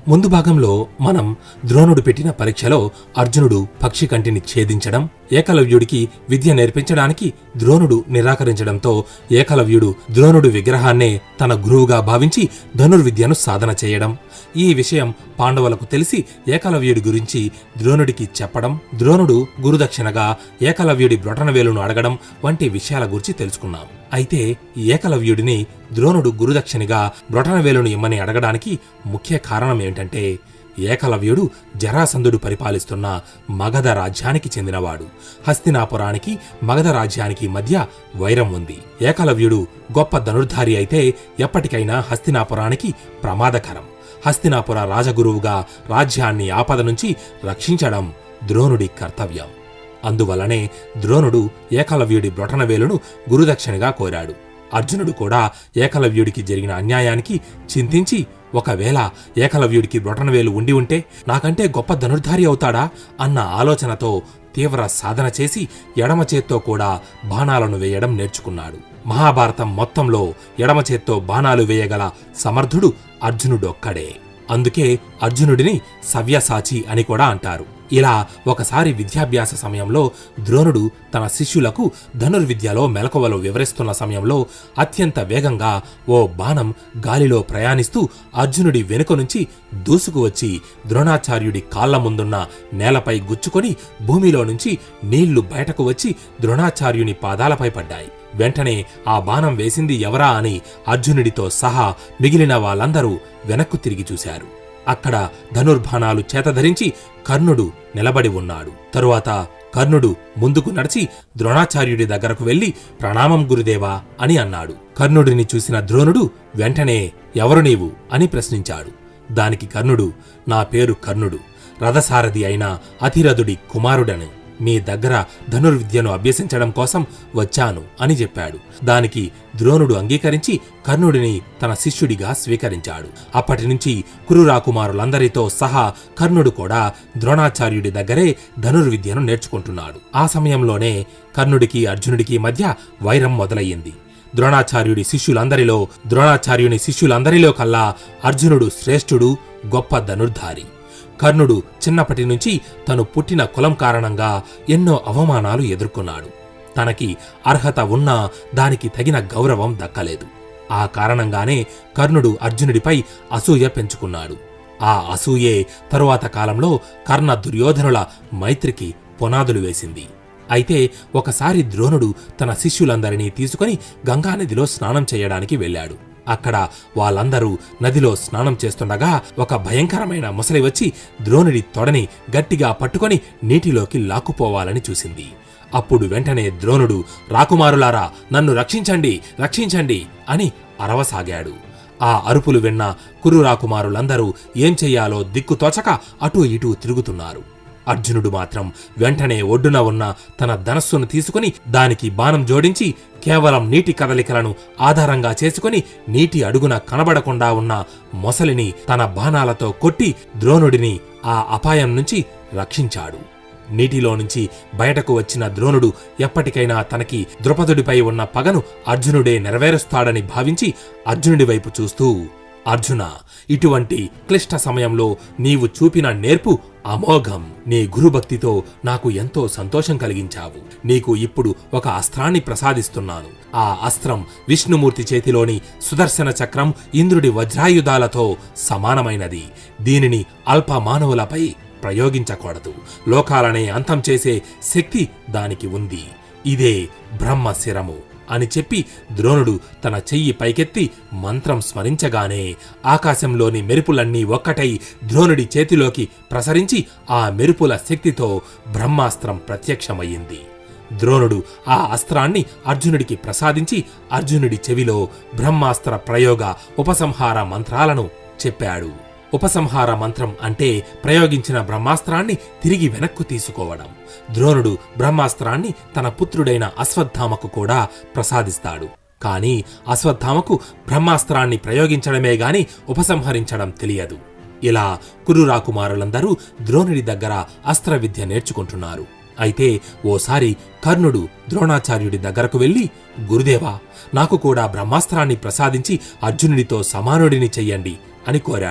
ముందు భాగంలో మనం ద్రోణుడు పెట్టిన పరీక్షలో అర్జునుడు పక్షి కంటిని ఛేదించడం ఏకలవ్యుడికి విద్య నేర్పించడానికి ద్రోణుడు నిరాకరించడంతో ఏకలవ్యుడు ద్రోణుడు విగ్రహాన్నే తన గురువుగా భావించి ధనుర్విద్యను సాధన చేయడం ఈ విషయం పాండవులకు తెలిసి ఏకలవ్యుడి గురించి ద్రోణుడికి చెప్పడం ద్రోణుడు గురుదక్షిణగా ఏకలవ్యుడి బ్రొటనవేలును అడగడం వంటి విషయాల గురించి తెలుసుకున్నాం అయితే ఏకలవ్యుడిని ద్రోణుడు గురుదక్షిణగా బ్రొటనవేలును ఇమ్మని అడగడానికి ముఖ్య కారణం ఏంటంటే ఏకలవ్యుడు జరాసంధుడు పరిపాలిస్తున్న మగధ రాజ్యానికి చెందినవాడు హస్తినాపురానికి మగధ రాజ్యానికి మధ్య వైరం ఉంది ఏకలవ్యుడు గొప్ప ధనుర్ధారి అయితే ఎప్పటికైనా హస్తినాపురానికి ప్రమాదకరం హస్తినాపుర రాజగురువుగా రాజ్యాన్ని ఆపద నుంచి రక్షించడం ద్రోణుడి కర్తవ్యం అందువల్లనే ద్రోణుడు ఏకలవ్యుడి బ్రొటనవేలును గురుదక్షిణగా కోరాడు అర్జునుడు కూడా ఏకలవ్యుడికి జరిగిన అన్యాయానికి చింతించి ఒకవేళ ఏకలవ్యుడికి బ్రొటనవేలు ఉండి ఉంటే నాకంటే గొప్ప ధనుర్ధారి అవుతాడా అన్న ఆలోచనతో తీవ్ర సాధన చేసి ఎడమ చేత్తో కూడా బాణాలను వేయడం నేర్చుకున్నాడు మహాభారతం మొత్తంలో ఎడమ చేత్తో బాణాలు వేయగల సమర్థుడు అర్జునుడొక్కడే అందుకే అర్జునుడిని సవ్యసాచి అని కూడా అంటారు ఇలా ఒకసారి విద్యాభ్యాస సమయంలో ద్రోణుడు తన శిష్యులకు ధనుర్విద్యలో మెలకువలు వివరిస్తున్న సమయంలో అత్యంత వేగంగా ఓ బాణం గాలిలో ప్రయాణిస్తూ అర్జునుడి వెనుక నుంచి దూసుకు వచ్చి ద్రోణాచార్యుడి కాళ్ల ముందున్న నేలపై గుచ్చుకొని భూమిలో నుంచి నీళ్లు బయటకు వచ్చి ద్రోణాచార్యుని పాదాలపై పడ్డాయి వెంటనే ఆ బాణం వేసింది ఎవరా అని అర్జునుడితో సహా మిగిలిన వాళ్ళందరూ వెనక్కు తిరిగి చూశారు అక్కడ ధనుర్బాణాలు చేతధరించి కర్ణుడు నిలబడి ఉన్నాడు తరువాత కర్ణుడు ముందుకు నడిచి ద్రోణాచార్యుడి దగ్గరకు వెళ్లి ప్రణామం గురుదేవా అని అన్నాడు కర్ణుడిని చూసిన ద్రోణుడు వెంటనే ఎవరు నీవు అని ప్రశ్నించాడు దానికి కర్ణుడు నా పేరు కర్ణుడు రథసారథి అయిన అతిరథుడి కుమారుడని మీ దగ్గర ధనుర్విద్యను అభ్యసించడం కోసం వచ్చాను అని చెప్పాడు దానికి ద్రోణుడు అంగీకరించి కర్ణుడిని తన శిష్యుడిగా స్వీకరించాడు అప్పటి నుంచి కురురాకుమారులందరితో సహా కర్ణుడు కూడా ద్రోణాచార్యుడి దగ్గరే ధనుర్విద్యను నేర్చుకుంటున్నాడు ఆ సమయంలోనే కర్ణుడికి అర్జునుడికి మధ్య వైరం మొదలయ్యింది ద్రోణాచార్యుడి శిష్యులందరిలో ద్రోణాచార్యుని శిష్యులందరిలో కల్లా అర్జునుడు శ్రేష్ఠుడు గొప్ప ధనుర్ధారి కర్ణుడు చిన్నప్పటి నుంచి తను పుట్టిన కులం కారణంగా ఎన్నో అవమానాలు ఎదుర్కొన్నాడు తనకి అర్హత ఉన్నా దానికి తగిన గౌరవం దక్కలేదు ఆ కారణంగానే కర్ణుడు అర్జునుడిపై అసూయ పెంచుకున్నాడు ఆ అసూయే తరువాత కాలంలో కర్ణ దుర్యోధనుల మైత్రికి పునాదులు వేసింది అయితే ఒకసారి ద్రోణుడు తన శిష్యులందరినీ తీసుకుని గంగానదిలో స్నానం చేయడానికి వెళ్ళాడు అక్కడ వాళ్ళందరూ నదిలో స్నానం చేస్తుండగా ఒక భయంకరమైన ముసలి వచ్చి ద్రోణుడి తొడని గట్టిగా పట్టుకొని నీటిలోకి లాక్కుపోవాలని చూసింది అప్పుడు వెంటనే ద్రోణుడు రాకుమారులారా నన్ను రక్షించండి రక్షించండి అని అరవసాగాడు ఆ అరుపులు విన్న కురు రాకుమారులందరూ ఏం చెయ్యాలో దిక్కుతోచక అటూ ఇటూ తిరుగుతున్నారు అర్జునుడు మాత్రం వెంటనే ఒడ్డున ఉన్న తన ధనస్సును తీసుకుని దానికి బాణం జోడించి కేవలం నీటి కదలికలను ఆధారంగా చేసుకుని నీటి అడుగున కనబడకుండా ఉన్న మొసలిని తన బాణాలతో కొట్టి ద్రోణుడిని ఆ అపాయం నుంచి రక్షించాడు నీటిలో నుంచి బయటకు వచ్చిన ద్రోణుడు ఎప్పటికైనా తనకి ద్రుపదుడిపై ఉన్న పగను అర్జునుడే నెరవేరుస్తాడని భావించి అర్జునుడి వైపు చూస్తూ అర్జున ఇటువంటి క్లిష్ట సమయంలో నీవు చూపిన నేర్పు అమోఘం నీ గురుభక్తితో నాకు ఎంతో సంతోషం కలిగించావు నీకు ఇప్పుడు ఒక అస్త్రాన్ని ప్రసాదిస్తున్నాను ఆ అస్త్రం విష్ణుమూర్తి చేతిలోని సుదర్శన చక్రం ఇంద్రుడి వజ్రాయుధాలతో సమానమైనది దీనిని అల్ప మానవులపై ప్రయోగించకూడదు లోకాలనే అంతం చేసే శక్తి దానికి ఉంది ఇదే బ్రహ్మ శిరము అని చెప్పి ద్రోణుడు తన చెయ్యి పైకెత్తి మంత్రం స్మరించగానే ఆకాశంలోని మెరుపులన్నీ ఒక్కటై ద్రోణుడి చేతిలోకి ప్రసరించి ఆ మెరుపుల శక్తితో బ్రహ్మాస్త్రం ప్రత్యక్షమయ్యింది ద్రోణుడు ఆ అస్త్రాన్ని అర్జునుడికి ప్రసాదించి అర్జునుడి చెవిలో బ్రహ్మాస్త్ర ప్రయోగ ఉపసంహార మంత్రాలను చెప్పాడు ఉపసంహార మంత్రం అంటే ప్రయోగించిన బ్రహ్మాస్త్రాన్ని తిరిగి వెనక్కు తీసుకోవడం ద్రోణుడు బ్రహ్మాస్త్రాన్ని తన పుత్రుడైన అశ్వత్థామకు కూడా ప్రసాదిస్తాడు కాని అశ్వత్థామకు బ్రహ్మాస్త్రాన్ని ప్రయోగించడమే గాని ఉపసంహరించడం తెలియదు ఇలా కురు రాకుమారులందరూ ద్రోణుడి దగ్గర అస్త్ర విద్య నేర్చుకుంటున్నారు అయితే ఓసారి కర్ణుడు ద్రోణాచార్యుడి దగ్గరకు వెళ్లి గురుదేవా నాకు కూడా బ్రహ్మాస్త్రాన్ని ప్రసాదించి అర్జునుడితో సమానుడిని చెయ్యండి అని కోరాడు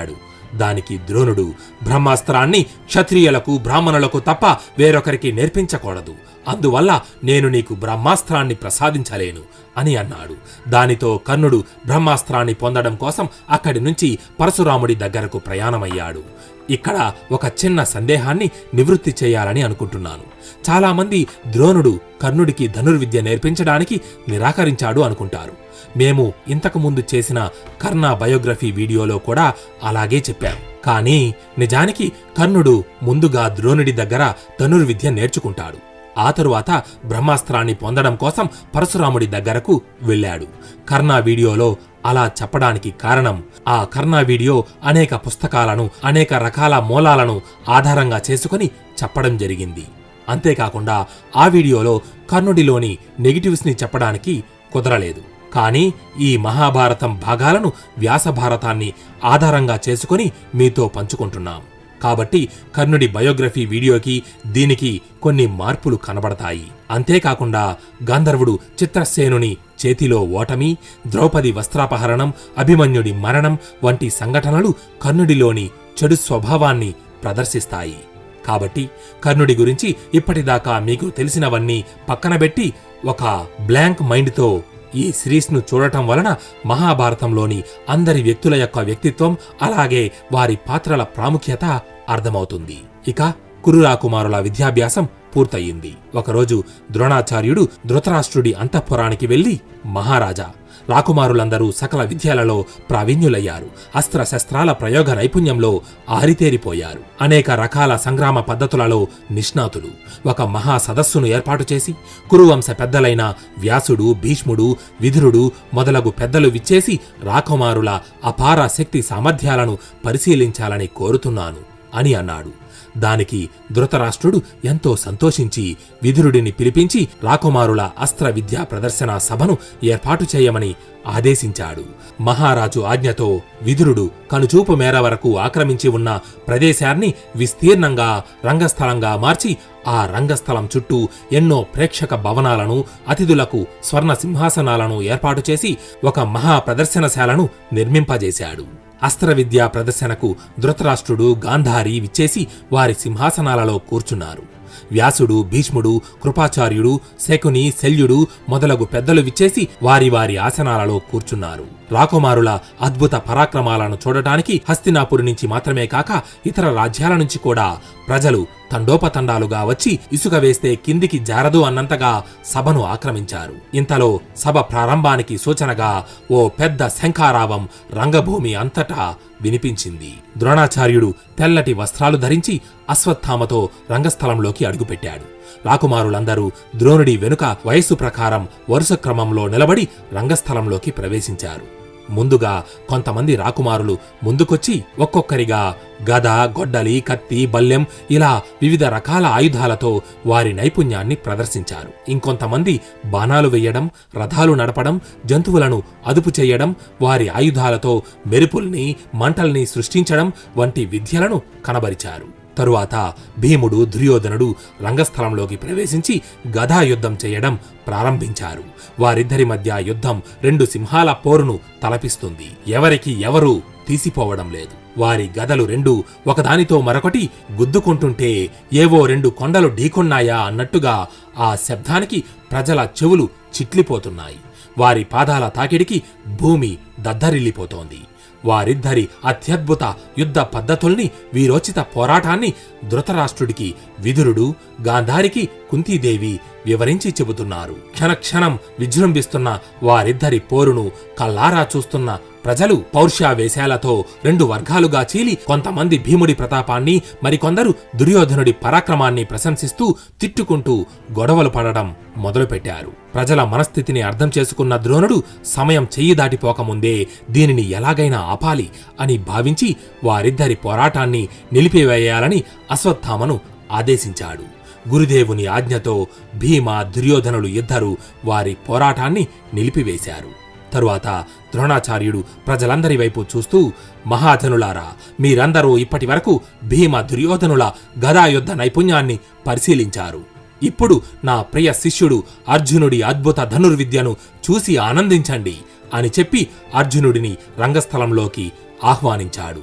దానికి ద్రోణుడు బ్రహ్మాస్త్రాన్ని క్షత్రియులకు బ్రాహ్మణులకు తప్ప వేరొకరికి నేర్పించకూడదు అందువల్ల నేను నీకు బ్రహ్మాస్త్రాన్ని ప్రసాదించలేను అని అన్నాడు దానితో కర్ణుడు బ్రహ్మాస్త్రాన్ని పొందడం కోసం అక్కడి నుంచి పరశురాముడి దగ్గరకు ప్రయాణమయ్యాడు ఇక్కడ ఒక చిన్న సందేహాన్ని నివృత్తి చేయాలని అనుకుంటున్నాను చాలామంది ద్రోణుడు కర్ణుడికి ధనుర్విద్య నేర్పించడానికి నిరాకరించాడు అనుకుంటారు మేము ఇంతకు ముందు చేసిన కర్ణ బయోగ్రఫీ వీడియోలో కూడా అలాగే చెప్పాం కానీ నిజానికి కర్ణుడు ముందుగా ద్రోణుడి దగ్గర ధనుర్విద్య నేర్చుకుంటాడు ఆ తరువాత బ్రహ్మాస్త్రాన్ని పొందడం కోసం పరశురాముడి దగ్గరకు వెళ్ళాడు కర్ణ వీడియోలో అలా చెప్పడానికి కారణం ఆ కర్ణ వీడియో అనేక పుస్తకాలను అనేక రకాల మూలాలను ఆధారంగా చేసుకుని చెప్పడం జరిగింది అంతేకాకుండా ఆ వీడియోలో కర్ణుడిలోని నెగిటివ్స్ ని చెప్పడానికి కుదరలేదు కానీ ఈ మహాభారతం భాగాలను వ్యాసభారతాన్ని ఆధారంగా చేసుకుని మీతో పంచుకుంటున్నాం కాబట్టి కర్ణుడి బయోగ్రఫీ వీడియోకి దీనికి కొన్ని మార్పులు కనబడతాయి అంతేకాకుండా గంధర్వుడు చిత్రసేనుని చేతిలో ఓటమి ద్రౌపది వస్త్రాపహరణం అభిమన్యుడి మరణం వంటి సంఘటనలు కర్ణుడిలోని చెడు స్వభావాన్ని ప్రదర్శిస్తాయి కాబట్టి కర్ణుడి గురించి ఇప్పటిదాకా మీకు తెలిసినవన్నీ పక్కనబెట్టి ఒక బ్లాంక్ మైండ్తో ఈ సిరీస్ను చూడటం వలన మహాభారతంలోని అందరి వ్యక్తుల యొక్క వ్యక్తిత్వం అలాగే వారి పాత్రల ప్రాముఖ్యత అర్థమవుతుంది ఇక కురురాకుమారుల విద్యాభ్యాసం పూర్తయింది ఒకరోజు ద్రోణాచార్యుడు ధృతరాష్ట్రుడి అంతఃపురానికి వెళ్లి మహారాజా రాకుమారులందరూ సకల విద్యలలో ప్రావీణ్యులయ్యారు అస్త్ర శస్త్రాల ప్రయోగ నైపుణ్యంలో ఆరితేరిపోయారు అనేక రకాల సంగ్రామ పద్ధతులలో నిష్ణాతులు ఒక మహా సదస్సును ఏర్పాటు చేసి కురువంశ పెద్దలైన వ్యాసుడు భీష్ముడు విదురుడు మొదలగు పెద్దలు విచ్చేసి రాకుమారుల అపార శక్తి సామర్థ్యాలను పరిశీలించాలని కోరుతున్నాను అని అన్నాడు దానికి ధృతరాష్ట్రుడు ఎంతో సంతోషించి విదురుడిని పిలిపించి రాకుమారుల అస్త్ర విద్యా ప్రదర్శన సభను ఏర్పాటు చేయమని ఆదేశించాడు మహారాజు ఆజ్ఞతో విదురుడు కనుచూపు మేర వరకు ఆక్రమించి ఉన్న ప్రదేశాన్ని విస్తీర్ణంగా రంగస్థలంగా మార్చి ఆ రంగస్థలం చుట్టూ ఎన్నో ప్రేక్షక భవనాలను అతిథులకు స్వర్ణ సింహాసనాలను ఏర్పాటు చేసి ఒక మహా ప్రదర్శనశాలను నిర్మింపజేశాడు అస్త్ర విద్యా ప్రదర్శనకు ధృతరాష్ట్రుడు గాంధారి విచ్చేసి వారి సింహాసనాలలో కూర్చున్నారు వ్యాసుడు భీష్ముడు కృపాచార్యుడు శకుని శల్యుడు మొదలగు పెద్దలు విచ్చేసి వారి వారి ఆసనాలలో కూర్చున్నారు రాకుమారుల అద్భుత పరాక్రమాలను చూడటానికి హస్తినాపురి నుంచి మాత్రమే కాక ఇతర రాజ్యాల నుంచి కూడా ప్రజలు తండోపతండాలుగా వచ్చి ఇసుక వేస్తే కిందికి జారదు అన్నంతగా సభను ఆక్రమించారు ఇంతలో సభ ప్రారంభానికి సూచనగా ఓ పెద్ద శంఖారావం రంగభూమి అంతటా వినిపించింది ద్రోణాచార్యుడు తెల్లటి వస్త్రాలు ధరించి అశ్వత్థామతో రంగస్థలంలోకి అడుగుపెట్టాడు రాకుమారులందరూ ద్రోణుడి వెనుక వయస్సు ప్రకారం వరుస క్రమంలో నిలబడి రంగస్థలంలోకి ప్రవేశించారు ముందుగా కొంతమంది రాకుమారులు ముందుకొచ్చి ఒక్కొక్కరిగా గద గొడ్డలి కత్తి బల్లెం ఇలా వివిధ రకాల ఆయుధాలతో వారి నైపుణ్యాన్ని ప్రదర్శించారు ఇంకొంతమంది బాణాలు వేయడం రథాలు నడపడం జంతువులను అదుపు చేయడం వారి ఆయుధాలతో మెరుపుల్ని మంటల్ని సృష్టించడం వంటి విద్యలను కనబరిచారు తరువాత భీముడు దుర్యోధనుడు రంగస్థలంలోకి ప్రవేశించి గదా యుద్ధం చేయడం ప్రారంభించారు వారిద్దరి మధ్య యుద్ధం రెండు సింహాల పోరును తలపిస్తుంది ఎవరికి ఎవరు తీసిపోవడం లేదు వారి గదలు రెండు ఒకదానితో మరొకటి గుద్దుకుంటుంటే ఏవో రెండు కొండలు ఢీకొన్నాయా అన్నట్టుగా ఆ శబ్దానికి ప్రజల చెవులు చిట్లిపోతున్నాయి వారి పాదాల తాకిడికి భూమి దద్దరిల్లిపోతోంది వారిద్దరి అత్యద్భుత యుద్ధ పద్ధతుల్ని వీరోచిత పోరాటాన్ని ధృతరాష్ట్రుడికి విదురుడు గాంధారికి కుంతీదేవి వివరించి చెబుతున్నారు క్షణక్షణం విజృంభిస్తున్న వారిద్దరి పోరును కల్లారా చూస్తున్న ప్రజలు పౌరుషావేశాలతో రెండు వర్గాలుగా చీలి కొంతమంది భీముడి ప్రతాపాన్ని మరికొందరు దుర్యోధనుడి పరాక్రమాన్ని ప్రశంసిస్తూ తిట్టుకుంటూ గొడవలు పడడం మొదలుపెట్టారు ప్రజల మనస్థితిని అర్థం చేసుకున్న ద్రోణుడు సమయం చెయ్యి దాటిపోకముందే దీనిని ఎలాగైనా ఆపాలి అని భావించి వారిద్దరి పోరాటాన్ని నిలిపివేయాలని అశ్వత్థామను ఆదేశించాడు గురుదేవుని ఆజ్ఞతో భీమ దుర్యోధనులు ఇద్దరు వారి పోరాటాన్ని నిలిపివేశారు తరువాత ద్రోణాచార్యుడు ప్రజలందరి వైపు చూస్తూ మహాజనులారా మీరందరూ ఇప్పటి వరకు భీమ దుర్యోధనుల గదాయుద్ధ నైపుణ్యాన్ని పరిశీలించారు ఇప్పుడు నా ప్రియ శిష్యుడు అర్జునుడి అద్భుత ధనుర్విద్యను చూసి ఆనందించండి అని చెప్పి అర్జునుడిని రంగస్థలంలోకి ఆహ్వానించాడు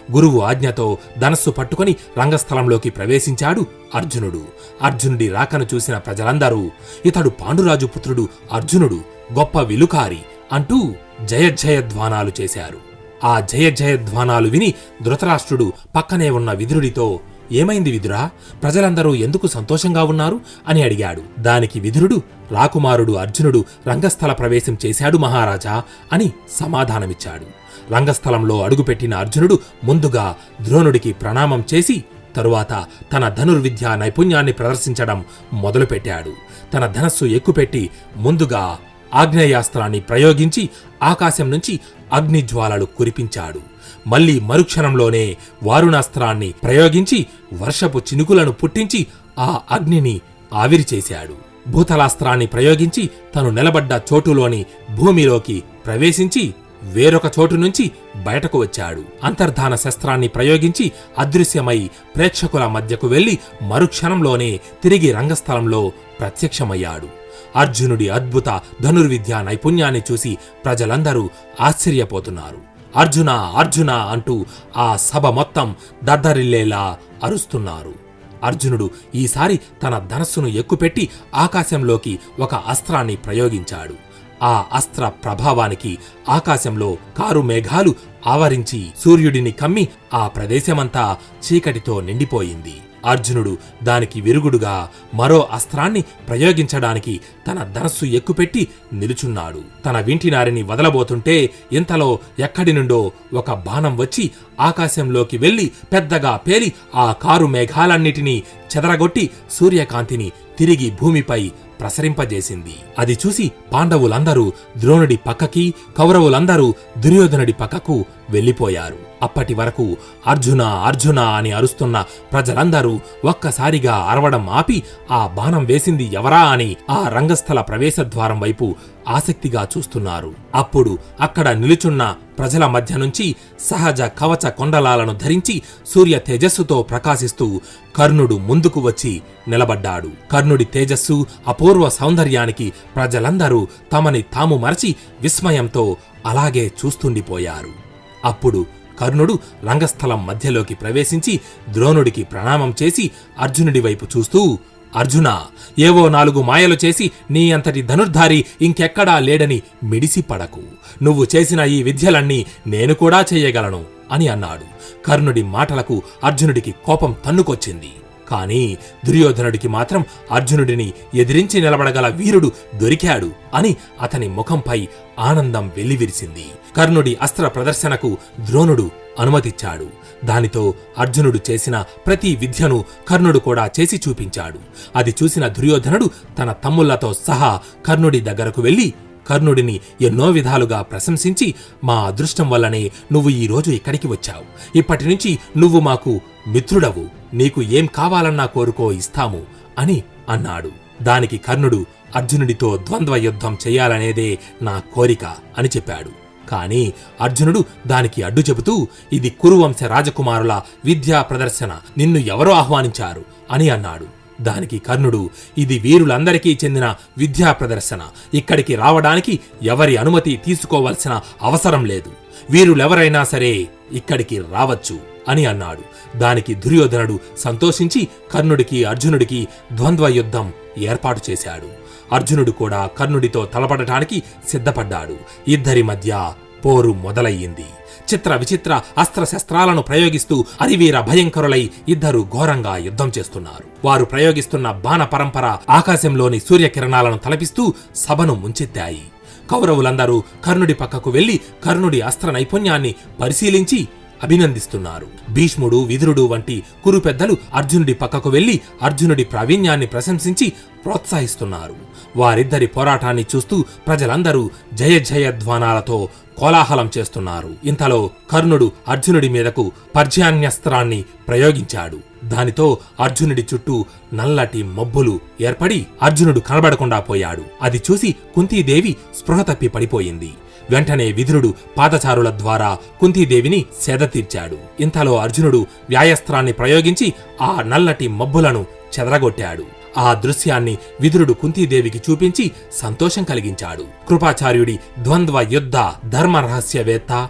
గురువు ఆజ్ఞతో ధనస్సు పట్టుకొని రంగస్థలంలోకి ప్రవేశించాడు అర్జునుడు అర్జునుడి రాకను చూసిన ప్రజలందరూ ఇతడు పాండురాజు పుత్రుడు అర్జునుడు గొప్ప విలుకారి అంటూ జయజయధ్వానాలు చేశారు ఆ జయజయధ్వానాలు విని ధృతరాష్ట్రుడు పక్కనే ఉన్న విదురుడితో ఏమైంది విదురా ప్రజలందరూ ఎందుకు సంతోషంగా ఉన్నారు అని అడిగాడు దానికి విదురుడు రాకుమారుడు అర్జునుడు రంగస్థల ప్రవేశం చేశాడు మహారాజా అని సమాధానమిచ్చాడు రంగస్థలంలో అడుగుపెట్టిన అర్జునుడు ముందుగా ద్రోణుడికి ప్రణామం చేసి తరువాత తన ధనుర్విద్యా నైపుణ్యాన్ని ప్రదర్శించడం మొదలుపెట్టాడు తన ధనస్సు ఎక్కుపెట్టి ముందుగా ఆగ్నేయాస్త్రాన్ని ప్రయోగించి ఆకాశం నుంచి అగ్నిజ్వాలలు కురిపించాడు మళ్ళీ మరుక్షణంలోనే వారుణాస్త్రాన్ని ప్రయోగించి వర్షపు చినుకులను పుట్టించి ఆ అగ్నిని ఆవిరి చేశాడు భూతలాస్త్రాన్ని ప్రయోగించి తను నిలబడ్డ చోటులోని భూమిలోకి ప్రవేశించి వేరొక చోటు నుంచి బయటకు వచ్చాడు అంతర్ధాన శస్త్రాన్ని ప్రయోగించి అదృశ్యమై ప్రేక్షకుల మధ్యకు వెళ్లి మరుక్షణంలోనే తిరిగి రంగస్థలంలో ప్రత్యక్షమయ్యాడు అర్జునుడి అద్భుత ధనుర్విద్యా నైపుణ్యాన్ని చూసి ప్రజలందరూ ఆశ్చర్యపోతున్నారు అర్జున అర్జున అంటూ ఆ సభ మొత్తం దద్దరిల్లేలా అరుస్తున్నారు అర్జునుడు ఈసారి తన ధనస్సును ఎక్కుపెట్టి ఆకాశంలోకి ఒక అస్త్రాన్ని ప్రయోగించాడు ఆ అస్త్ర ప్రభావానికి ఆకాశంలో కారు మేఘాలు ఆవరించి సూర్యుడిని కమ్మి ఆ ప్రదేశమంతా చీకటితో నిండిపోయింది అర్జునుడు దానికి విరుగుడుగా మరో అస్త్రాన్ని ప్రయోగించడానికి తన ధనస్సు ఎక్కుపెట్టి నిలుచున్నాడు తన వింటినారిని వదలబోతుంటే ఇంతలో ఎక్కడి నుండో ఒక బాణం వచ్చి ఆకాశంలోకి వెళ్లి పెద్దగా పేలి ఆ కారు మేఘాలన్నిటినీ చెదరగొట్టి సూర్యకాంతిని తిరిగి భూమిపై ప్రసరింపజేసింది అది చూసి పాండవులందరూ ద్రోణుడి పక్కకి కౌరవులందరూ దుర్యోధనుడి పక్కకు వెళ్లిపోయారు అప్పటి వరకు అర్జున అర్జున అని అరుస్తున్న ప్రజలందరూ ఒక్కసారిగా అరవడం ఆపి ఆ బాణం వేసింది ఎవరా అని ఆ రంగస్థల ప్రవేశద్వారం వైపు ఆసక్తిగా చూస్తున్నారు అప్పుడు అక్కడ నిలుచున్న ప్రజల మధ్య నుంచి సహజ కవచ కొండలాలను ధరించి సూర్య తేజస్సుతో ప్రకాశిస్తూ కర్ణుడు ముందుకు వచ్చి నిలబడ్డాడు కర్ణుడి తేజస్సు అపూర్వ సౌందర్యానికి ప్రజలందరూ తమని తాము మరచి విస్మయంతో అలాగే చూస్తుండిపోయారు అప్పుడు కర్ణుడు రంగస్థలం మధ్యలోకి ప్రవేశించి ద్రోణుడికి ప్రణామం చేసి అర్జునుడి వైపు చూస్తూ అర్జున ఏవో నాలుగు మాయలు చేసి నీ అంతటి ధనుర్ధారి ఇంకెక్కడా లేడని మిడిసి పడకు నువ్వు చేసిన ఈ విద్యలన్నీ నేను కూడా చెయ్యగలను అని అన్నాడు కర్ణుడి మాటలకు అర్జునుడికి కోపం తన్నుకొచ్చింది కాని దుర్యోధనుడికి మాత్రం అర్జునుడిని ఎదిరించి నిలబడగల వీరుడు దొరికాడు అని అతని ముఖంపై ఆనందం వెల్లివిరిసింది కర్ణుడి అస్త్ర ప్రదర్శనకు ద్రోణుడు అనుమతిచ్చాడు దానితో అర్జునుడు చేసిన ప్రతి విద్యను కర్ణుడు కూడా చేసి చూపించాడు అది చూసిన దుర్యోధనుడు తన తమ్ముళ్లతో సహా కర్ణుడి దగ్గరకు వెళ్లి కర్ణుడిని ఎన్నో విధాలుగా ప్రశంసించి మా అదృష్టం వల్లనే నువ్వు ఈ రోజు ఇక్కడికి వచ్చావు ఇప్పటి నుంచి నువ్వు మాకు మిత్రుడవు నీకు ఏం కావాలన్నా కోరుకో ఇస్తాము అని అన్నాడు దానికి కర్ణుడు అర్జునుడితో ద్వంద్వ యుద్ధం చెయ్యాలనేదే నా కోరిక అని చెప్పాడు కాని అర్జునుడు దానికి అడ్డు చెబుతూ ఇది కురువంశ రాజకుమారుల విద్యా ప్రదర్శన నిన్ను ఎవరో ఆహ్వానించారు అని అన్నాడు దానికి కర్ణుడు ఇది వీరులందరికీ చెందిన విద్యా ప్రదర్శన ఇక్కడికి రావడానికి ఎవరి అనుమతి తీసుకోవలసిన అవసరం లేదు వీరులెవరైనా సరే ఇక్కడికి రావచ్చు అని అన్నాడు దానికి దుర్యోధనుడు సంతోషించి కర్ణుడికి అర్జునుడికి ద్వంద్వ యుద్ధం ఏర్పాటు చేశాడు అర్జునుడు కూడా కర్ణుడితో తలపడటానికి సిద్ధపడ్డాడు ఇద్దరి మధ్య పోరు మొదలయ్యింది చిత్ర విచిత్ర అస్త్రశస్త్రాలను ప్రయోగిస్తూ అరివీర భయంకరులై ఇద్దరు ఘోరంగా యుద్ధం చేస్తున్నారు వారు ప్రయోగిస్తున్న బాణ పరంపర ఆకాశంలోని సూర్యకిరణాలను తలపిస్తూ సభను ముంచెత్తాయి కౌరవులందరూ కర్ణుడి పక్కకు వెళ్లి కర్ణుడి అస్త్ర నైపుణ్యాన్ని పరిశీలించి అభినందిస్తున్నారు భీష్ముడు విదురుడు వంటి కురు పెద్దలు అర్జునుడి పక్కకు వెళ్లి అర్జునుడి ప్రావీణ్యాన్ని ప్రశంసించి ప్రోత్సహిస్తున్నారు వారిద్దరి పోరాటాన్ని చూస్తూ ప్రజలందరూ జయ జయధ్వానాలతో కోలాహలం చేస్తున్నారు ఇంతలో కర్ణుడు అర్జునుడి మీదకు పర్జాన్యస్త్రాన్ని ప్రయోగించాడు దానితో అర్జునుడి చుట్టూ నల్లటి మబ్బులు ఏర్పడి అర్జునుడు కనబడకుండా పోయాడు అది చూసి కుంతీదేవి స్పృహ తప్పి పడిపోయింది వెంటనే విదురుడు పాదచారుల ద్వారా కుంతీదేవిని సేద తీర్చాడు ఇంతలో అర్జునుడు వ్యాయస్త్రాన్ని ప్రయోగించి ఆ నల్లటి మబ్బులను చెదరగొట్టాడు ఆ దృశ్యాన్ని విదురుడు కుంతీదేవికి చూపించి సంతోషం కలిగించాడు కృపాచార్యుడి ద్వంద్వ యుద్ధ ధర్మ రహస్యవేత్త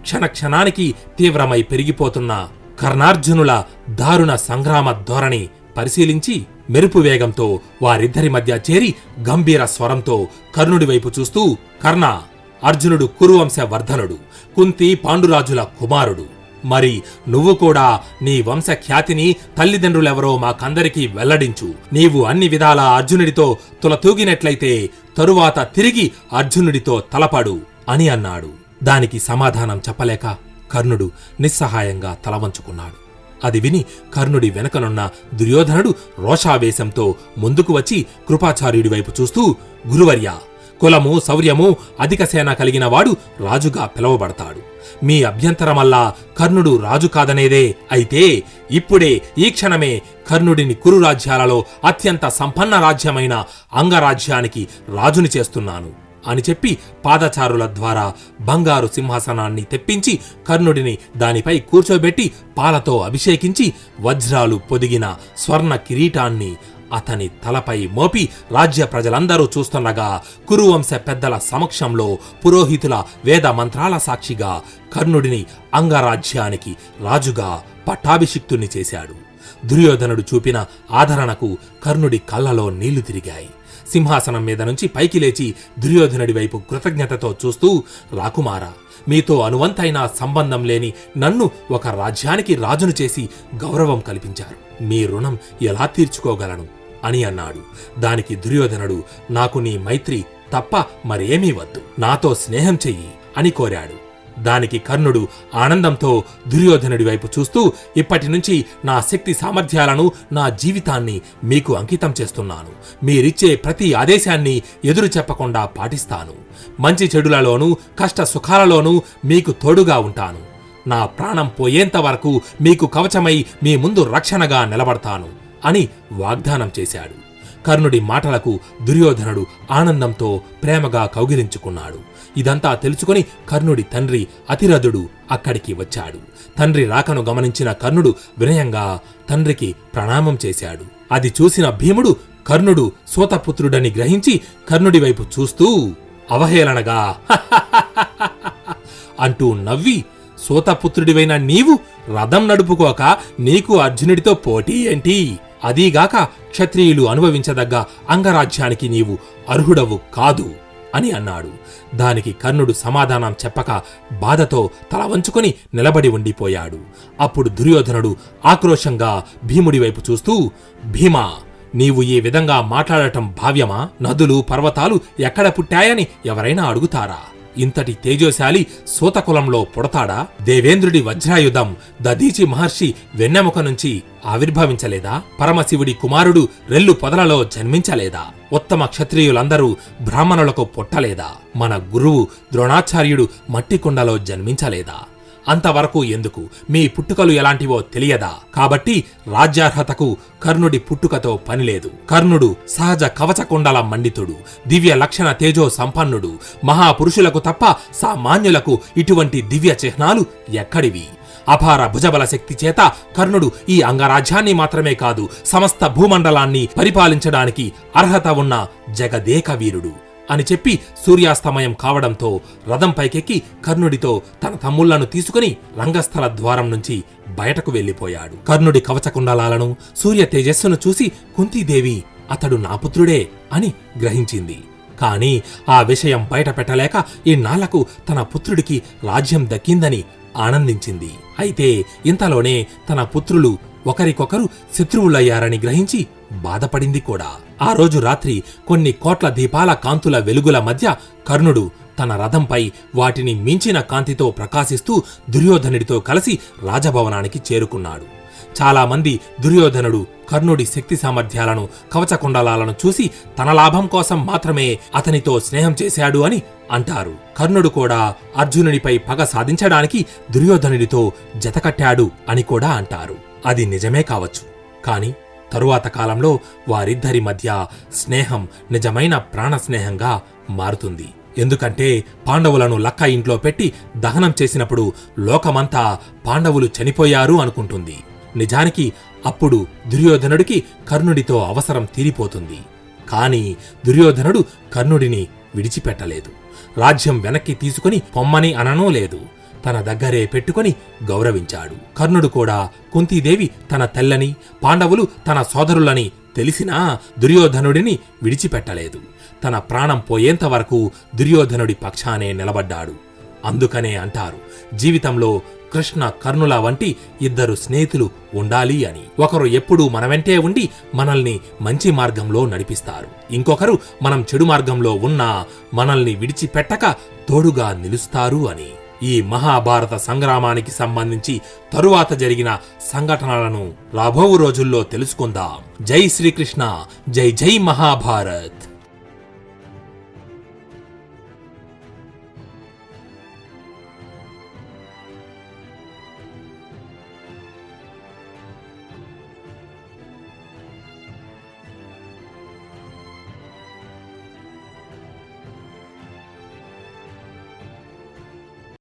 క్షణక్షణానికి తీవ్రమై పెరిగిపోతున్న కర్ణార్జునుల దారుణ సంగ్రామ ధోరణి పరిశీలించి మెరుపు వేగంతో వారిద్దరి మధ్య చేరి గంభీర స్వరంతో కర్ణుడి వైపు చూస్తూ కర్ణ అర్జునుడు కురువంశ వర్ధనుడు కుంతి పాండురాజుల కుమారుడు మరి నువ్వు కూడా నీ వంశ ఖ్యాతిని తల్లిదండ్రులెవరో మాకందరికీ వెల్లడించు నీవు అన్ని విధాల అర్జునుడితో తులతూగినట్లయితే తరువాత తిరిగి అర్జునుడితో తలపడు అని అన్నాడు దానికి సమాధానం చెప్పలేక కర్ణుడు నిస్సహాయంగా తలవంచుకున్నాడు అది విని కర్ణుడి వెనకనున్న దుర్యోధనుడు రోషావేశంతో ముందుకు వచ్చి కృపాచార్యుడి వైపు చూస్తూ గురువర్య కులము శౌర్యము అధిక సేన కలిగిన వాడు రాజుగా పిలువబడతాడు మీ అభ్యంతరమల్లా కర్ణుడు రాజు కాదనేదే అయితే ఇప్పుడే ఈ క్షణమే కర్ణుడిని కురు రాజ్యాలలో అత్యంత సంపన్న రాజ్యమైన అంగరాజ్యానికి రాజుని చేస్తున్నాను అని చెప్పి పాదచారుల ద్వారా బంగారు సింహాసనాన్ని తెప్పించి కర్ణుడిని దానిపై కూర్చోబెట్టి పాలతో అభిషేకించి వజ్రాలు పొదిగిన స్వర్ణ కిరీటాన్ని అతని తలపై మోపి రాజ్య ప్రజలందరూ చూస్తుండగా కురువంశ పెద్దల సమక్షంలో పురోహితుల వేద మంత్రాల సాక్షిగా కర్ణుడిని అంగరాజ్యానికి రాజుగా పట్టాభిషిక్తుణ్ణి చేశాడు దుర్యోధనుడు చూపిన ఆదరణకు కర్ణుడి కళ్ళలో నీళ్లు తిరిగాయి సింహాసనం మీద నుంచి పైకి లేచి దుర్యోధనుడి వైపు కృతజ్ఞతతో చూస్తూ రాకుమారా మీతో అనువంతైన సంబంధం లేని నన్ను ఒక రాజ్యానికి రాజును చేసి గౌరవం కల్పించారు మీ రుణం ఎలా తీర్చుకోగలను అని అన్నాడు దానికి దుర్యోధనుడు నాకు నీ మైత్రి తప్ప మరేమీ వద్దు నాతో స్నేహం చెయ్యి అని కోరాడు దానికి కర్ణుడు ఆనందంతో దుర్యోధనుడి వైపు చూస్తూ ఇప్పటి నుంచి నా శక్తి సామర్థ్యాలను నా జీవితాన్ని మీకు అంకితం చేస్తున్నాను మీరిచ్చే ప్రతి ఆదేశాన్ని ఎదురు చెప్పకుండా పాటిస్తాను మంచి చెడులలోనూ కష్ట సుఖాలలోనూ మీకు తోడుగా ఉంటాను నా ప్రాణం పోయేంత వరకు మీకు కవచమై మీ ముందు రక్షణగా నిలబడతాను అని వాగ్దానం చేశాడు కర్ణుడి మాటలకు దుర్యోధనుడు ఆనందంతో ప్రేమగా కౌగిలించుకున్నాడు ఇదంతా తెలుసుకుని కర్ణుడి తండ్రి అతిరథుడు అక్కడికి వచ్చాడు తండ్రి రాకను గమనించిన కర్ణుడు వినయంగా తండ్రికి ప్రణామం చేశాడు అది చూసిన భీముడు కర్ణుడు సోతపుత్రుడని గ్రహించి కర్ణుడి వైపు చూస్తూ అవహేళనగా అంటూ నవ్వి సోతపుత్రుడివైన నీవు రథం నడుపుకోక నీకు అర్జునుడితో పోటీ ఏంటి అదీగాక క్షత్రియులు అనుభవించదగ్గ అంగరాజ్యానికి నీవు అర్హుడవు కాదు అని అన్నాడు దానికి కర్ణుడు సమాధానం చెప్పక బాధతో తల వంచుకొని నిలబడి ఉండిపోయాడు అప్పుడు దుర్యోధనుడు ఆక్రోశంగా భీముడి వైపు చూస్తూ భీమా నీవు ఈ విధంగా మాట్లాడటం భావ్యమా నదులు పర్వతాలు ఎక్కడ పుట్టాయని ఎవరైనా అడుగుతారా ఇంతటి తేజోశాలి సూతకులంలో పుడతాడా దేవేంద్రుడి వజ్రాయుధం దదీచి మహర్షి వెన్నెముక నుంచి ఆవిర్భవించలేదా పరమశివుడి కుమారుడు రెల్లు పొదలలో జన్మించలేదా ఉత్తమ క్షత్రియులందరూ బ్రాహ్మణులకు పుట్టలేదా మన గురువు ద్రోణాచార్యుడు మట్టి కుండలో జన్మించలేదా అంతవరకు ఎందుకు మీ పుట్టుకలు ఎలాంటివో తెలియదా కాబట్టి రాజ్యార్హతకు కర్ణుడి పుట్టుకతో పనిలేదు కర్ణుడు సహజ కవచకుండల మండితుడు దివ్య లక్షణ తేజో సంపన్నుడు మహాపురుషులకు తప్ప సామాన్యులకు ఇటువంటి దివ్య చిహ్నాలు ఎక్కడివి అపార భుజబల శక్తి చేత కర్ణుడు ఈ అంగరాజ్యాన్ని మాత్రమే కాదు సమస్త భూమండలాన్ని పరిపాలించడానికి అర్హత ఉన్న జగదేక వీరుడు అని చెప్పి సూర్యాస్తమయం కావడంతో రథం పైకెక్కి కర్ణుడితో తన తమ్ముళ్లను తీసుకుని రంగస్థల ద్వారం నుంచి బయటకు వెళ్లిపోయాడు కర్ణుడి కవచకుండలాలను సూర్య తేజస్సును చూసి కుంతీదేవి అతడు నా పుత్రుడే అని గ్రహించింది కాని ఆ విషయం బయట పెట్టలేక ఇన్నాళ్లకు తన పుత్రుడికి రాజ్యం దక్కిందని ఆనందించింది అయితే ఇంతలోనే తన పుత్రులు ఒకరికొకరు శత్రువులయ్యారని గ్రహించి బాధపడింది కూడా ఆ రోజు రాత్రి కొన్ని కోట్ల దీపాల కాంతుల వెలుగుల మధ్య కర్ణుడు తన రథంపై వాటిని మించిన కాంతితో ప్రకాశిస్తూ దుర్యోధనుడితో కలిసి రాజభవనానికి చేరుకున్నాడు చాలామంది దుర్యోధనుడు కర్ణుడి శక్తి సామర్థ్యాలను కవచకుండలాలను చూసి తన లాభం కోసం మాత్రమే అతనితో స్నేహం చేశాడు అని అంటారు కర్ణుడు కూడా అర్జునుడిపై పగ సాధించడానికి దుర్యోధనుడితో జతకట్టాడు అని కూడా అంటారు అది నిజమే కావచ్చు కాని తరువాత కాలంలో వారిద్దరి మధ్య స్నేహం నిజమైన ప్రాణ స్నేహంగా మారుతుంది ఎందుకంటే పాండవులను లక్క ఇంట్లో పెట్టి దహనం చేసినప్పుడు లోకమంతా పాండవులు చనిపోయారు అనుకుంటుంది నిజానికి అప్పుడు దుర్యోధనుడికి కర్ణుడితో అవసరం తీరిపోతుంది కాని దుర్యోధనుడు కర్ణుడిని విడిచిపెట్టలేదు రాజ్యం వెనక్కి తీసుకుని పొమ్మని అననూ లేదు తన దగ్గరే పెట్టుకొని గౌరవించాడు కర్ణుడు కూడా కుంతీదేవి తన తెల్లని పాండవులు తన సోదరులని తెలిసినా దుర్యోధనుడిని విడిచిపెట్టలేదు తన ప్రాణం పోయేంత వరకు దుర్యోధనుడి పక్షానే నిలబడ్డాడు అందుకనే అంటారు జీవితంలో కృష్ణ కర్ణుల వంటి ఇద్దరు స్నేహితులు ఉండాలి అని ఒకరు ఎప్పుడూ మన వెంటే ఉండి మనల్ని మంచి మార్గంలో నడిపిస్తారు ఇంకొకరు మనం చెడు మార్గంలో ఉన్నా మనల్ని విడిచిపెట్టక తోడుగా నిలుస్తారు అని ఈ మహాభారత సంగ్రామానికి సంబంధించి తరువాత జరిగిన సంఘటనలను రాబోవు రోజుల్లో తెలుసుకుందాం జై శ్రీకృష్ణ జై జై మహాభారత్